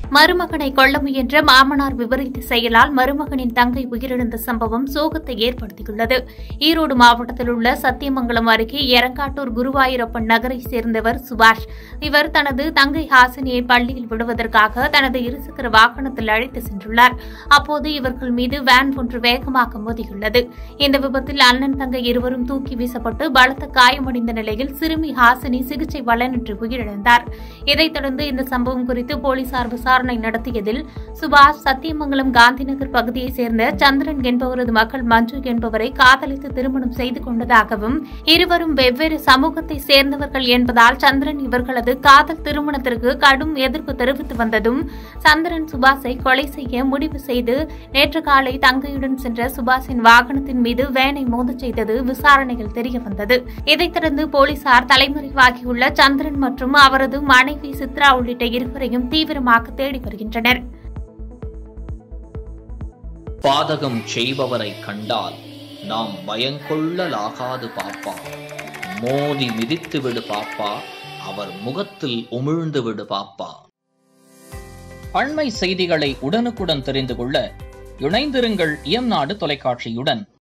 மருமகனை கொல்ல முயன்ற மாமனார் விபரீத செயலால் மருமகனின் தங்கை உயிரிழந்த சம்பவம் சோகத்தை ஏற்படுத்தியுள்ளது ஈரோடு மாவட்டத்தில் உள்ள சத்தியமங்கலம் அருகே எரங்காட்டூர் குருவாயூரப்பன் நகரை சேர்ந்தவர் சுபாஷ் இவர் தனது தங்கை ஹாசினியை பள்ளியில் விடுவதற்காக தனது இருசக்கர வாகனத்தில் அழைத்து சென்றுள்ளார் அப்போது இவர்கள் மீது வேன் ஒன்று வேகமாக மோதியுள்ளது இந்த விபத்தில் அண்ணன் தங்கை இருவரும் தூக்கி வீசப்பட்டு பலத்த காயமடைந்த நிலையில் சிறுமி ஹாசினி சிகிச்சை பலனின்றி உயிரிழந்தார் இதைத் தொடர்ந்து இந்த சம்பவம் குறித்து போலீசார் விசாரணை நடத்தியதில் சுபாஷ் சத்தியமங்கலம் காந்திநகர் பகுதியைச் சேர்ந்த சந்திரன் என்பவரது மகள் மஞ்சு என்பவரை காதலித்து திருமணம் செய்து கொண்டதாகவும் இருவரும் வெவ்வேறு சமூகத்தை சேர்ந்தவர்கள் என்பதால் சந்திரன் இவர்களது காதல் திருமணத்திற்கு கடும் எதிர்ப்பு தெரிவித்து வந்ததும் சந்திரன் சுபாஷை கொலை செய்ய முடிவு செய்து நேற்று காலை தங்கையுடன் சென்ற சுபாஷின் வாகனத்தின் மீது வேனை மோதச் செய்தது விசாரணையில் தெரியவந்தது இதைத் தொடர்ந்து போலீசார் தலைமறைவாகியுள்ள சந்திரன் மற்றும் அவரது மனைவி சித்ரா உள்ளிட்ட இருவரையும் தீவிரமாக தேடி வருகின்றனர் பாதகம் செய்பவரை கண்டால் நாம் பயங்கொள்ளலாகாது பாப்பா மோதி மிதித்து விடு பாப்பா அவர் முகத்தில் உமிழ்ந்து விடு பாப்பா அண்மை செய்திகளை உடனுக்குடன் தெரிந்து கொள்ள இணைந்திருங்கள் இயம்நாடு தொலைக்காட்சியுடன்